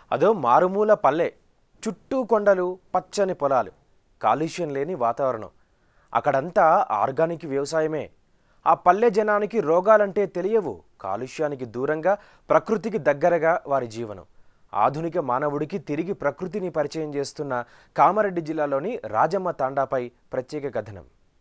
అదో మారుమూల పల్లె చుట్టూ కొండలు పచ్చని పొలాలు కాలుష్యం లేని వాతావరణం అక్కడంతా ఆర్గానిక్ వ్యవసాయమే ఆ పల్లె జనానికి రోగాలంటే తెలియవు కాలుష్యానికి దూరంగా ప్రకృతికి దగ్గరగా వారి జీవనం ఆధునిక మానవుడికి తిరిగి ప్రకృతిని పరిచయం చేస్తున్న కామారెడ్డి జిల్లాలోని రాజమ్మ తాండాపై ప్రత్యేక కథనం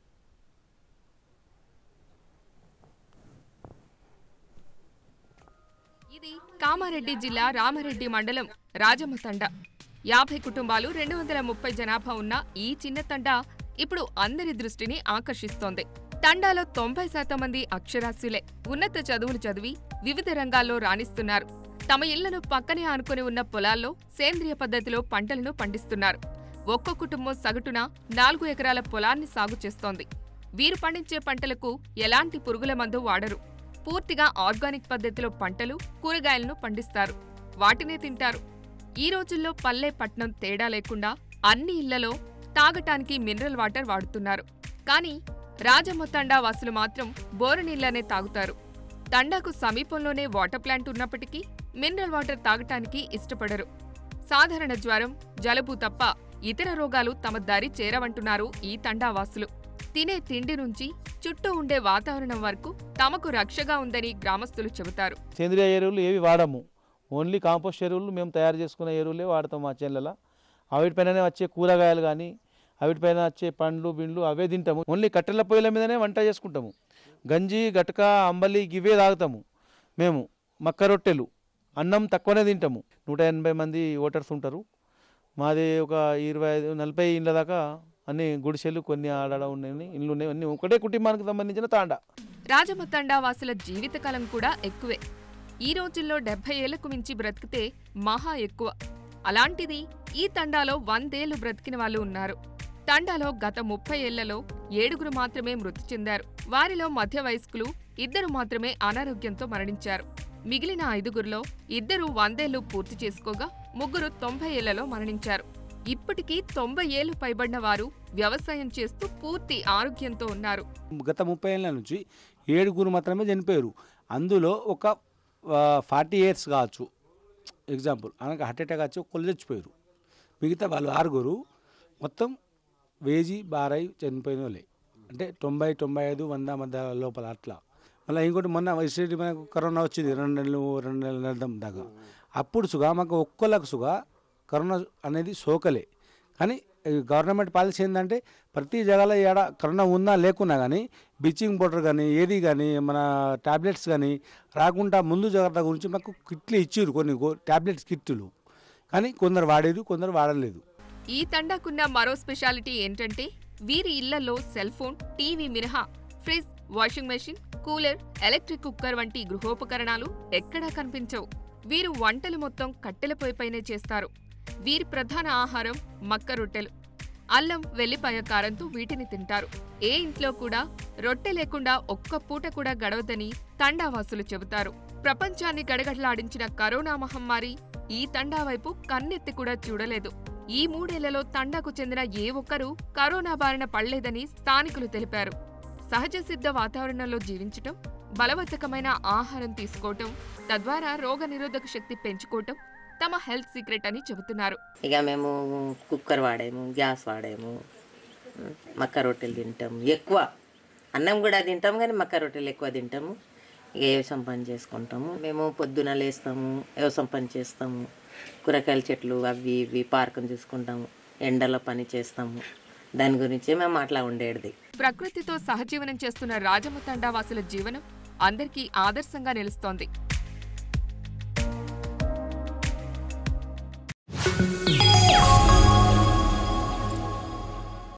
ఇది కామారెడ్డి జిల్లా రామారెడ్డి మండలం రాజమ్మ తండ యాభై కుటుంబాలు రెండు వందల ముప్పై జనాభా ఉన్న ఈ చిన్న తండ ఇప్పుడు అందరి దృష్టిని ఆకర్షిస్తోంది తండాలో తొంభై శాతం మంది అక్షరాస్యులే ఉన్నత చదువులు చదివి వివిధ రంగాల్లో రాణిస్తున్నారు తమ ఇళ్లను పక్కనే ఆనుకుని ఉన్న పొలాల్లో సేంద్రియ పద్ధతిలో పంటలను పండిస్తున్నారు ఒక్కో కుటుంబం సగటున నాలుగు ఎకరాల పొలాన్ని సాగు చేస్తోంది వీరు పండించే పంటలకు ఎలాంటి పురుగుల మందు వాడరు పూర్తిగా ఆర్గానిక్ పద్ధతిలో పంటలు కూరగాయలను పండిస్తారు వాటినే తింటారు ఈ రోజుల్లో పల్లె పట్నం తేడా లేకుండా అన్ని ఇళ్లలో తాగటానికి మినరల్ వాటర్ వాడుతున్నారు కానీ రాజమ్మ తండా వాసులు మాత్రం బోరు నీళ్లనే తాగుతారు తండాకు సమీపంలోనే వాటర్ ప్లాంట్ ఉన్నప్పటికీ మినరల్ వాటర్ తాగటానికి ఇష్టపడరు సాధారణ జ్వరం జలుబు తప్ప ఇతర రోగాలు తమ దారి చేరవంటున్నారు ఈ తండావాసులు తినే తిండి నుంచి చుట్టూ ఉండే వాతావరణం వరకు తమకు రక్షగా ఉందని గ్రామస్తులు చెబుతారు సేంద్రియ ఎరువులు ఏవి వాడము ఓన్లీ కాంపోస్ట్ ఎరువులు మేము తయారు చేసుకునే ఎరువులే వాడతాం మా చేనులలో అవిటిపైననే వచ్చే కూరగాయలు కానీ అవిటిపైన వచ్చే పండ్లు బిండ్లు అవే తింటాము ఓన్లీ కట్టెల పొయ్యిల మీదనే వంట చేసుకుంటాము గంజి గటక అంబలి ఇవే తాగుతాము మేము మక్క రొట్టెలు అన్నం తక్కువనే తింటాము నూట ఎనభై మంది ఓటర్స్ ఉంటారు మాది ఒక ఇరవై ఐదు నలభై ఇళ్ళ దాకా అన్ని గుడిసెలు కొన్ని ఆడ ఉన్నాయి ఇల్లు ఉన్నాయి అన్ని ఒకటే కుటుంబానికి సంబంధించిన తాండా రాజమ్మ తండా వాసుల జీవితకాలం కూడా ఎక్కువే ఈ రోజుల్లో డెబ్బై ఏళ్లకు మించి బ్రతికితే మహా ఎక్కువ అలాంటిది ఈ తండాలో వందేళ్లు బ్రతికిన వాళ్ళు ఉన్నారు తండాలో గత ముప్పై ఏళ్లలో ఏడుగురు మాత్రమే మృతి చెందారు వారిలో మధ్య వయస్కులు ఇద్దరు మాత్రమే అనారోగ్యంతో మరణించారు మిగిలిన ఐదుగురిలో ఇద్దరు వందేళ్లు పూర్తి చేసుకోగా ముగ్గురు తొంభై ఏళ్లలో మరణించారు ఇప్పటికీ తొంభై ఏళ్లు పైబడిన వారు వ్యవసాయం చేస్తూ పూర్తి ఆరోగ్యంతో ఉన్నారు గత ముప్పై ఏళ్ళ నుంచి ఏడుగురు మాత్రమే చనిపోయారు అందులో ఒక ఫార్టీ ఇయర్స్ కావచ్చు ఎగ్జాంపుల్ అనగా హార్ట్ అటాక్ వచ్చి ఒకళ్ళు చచ్చిపోయారు మిగతా వాళ్ళు ఆరుగురు మొత్తం వేజీ బారై చనిపోయిన వాళ్ళే అంటే తొంభై తొంభై ఐదు వంద మధ్య లోపల అట్లా మళ్ళీ ఇంకోటి మొన్న రీసెంట్ మనకు కరోనా వచ్చింది రెండు నెలలు రెండు నెలల నెలల దాకా అప్పుడు సుగా మాకు ఒక్కళ్ళకు సుగా కరోనా అనేది సోకలే కానీ ఈ గవర్నమెంట్ పాలసీ ఏంటంటే ప్రతి జగాలో ఏడ కరోనా ఉన్నా లేకున్నా కానీ బ్లీచింగ్ పౌడర్ కానీ ఏది కానీ మన టాబ్లెట్స్ కానీ రాకుండా ముందు జాగ్రత్త గురించి మాకు కిట్లు ఇచ్చిర్రు కొన్ని టాబ్లెట్స్ కిట్లు కానీ కొందరు వాడేది కొందరు వాడలేదు ఈ తండాకున్న మరో స్పెషాలిటీ ఏంటంటే వీరి ఇళ్లలో సెల్ ఫోన్ టీవీ మినహా fridge washing machine cooler electric cooker వంటి గృహోపకరణాలు ఎక్కడా కనిపించవు వీరు వంటలు మొత్తం కట్టెల పొయ్యిపైనే చేస్తారు వీరి ప్రధాన ఆహారం మక్క రొట్టెలు అల్లం వెల్లిపాయ కారంతో వీటిని తింటారు ఏ ఇంట్లో కూడా రొట్టె లేకుండా ఒక్క పూట కూడా గడవదని తండావాసులు చెబుతారు ప్రపంచాన్ని గడగడలాడించిన కరోనా మహమ్మారి ఈ తండా వైపు కన్నెత్తి కూడా చూడలేదు ఈ మూడేళ్లలో తండాకు చెందిన ఏ ఒక్కరూ కరోనా బారిన పడలేదని స్థానికులు తెలిపారు సహజ సిద్ధ వాతావరణంలో జీవించటం బలవర్ధకమైన ఆహారం తీసుకోవటం తద్వారా రోగనిరోధక శక్తి పెంచుకోవటం తమ హెల్త్ సీక్రెట్ అని చెబుతున్నారు ఇక మేము కుక్కర్ వాడాము గ్యాస్ వాడాము ఉం, మక్క రొట్టెలు తింటాము ఎక్కువ అన్నం కూడా తింటాం కానీ మక్క రొట్టెలు ఎక్కువ తింటాము ఇక వ్యవసాయం పని చేసుకుంటాము మేము పొద్దున లేస్తాము వ్యవసాయం పని చేస్తాము కూరగాయల చెట్లు అవి ఇవి పార్కుని చూసుకుంటాము ఎండలో పని చేస్తాము దాని గురించి మేము అట్లా ఉండేది ప్రకృతితో సహజీవనం చేస్తున్న రాజమ్మ తండావాసుల జీవనం అందరికీ ఆదర్శంగా నిలుస్తోంది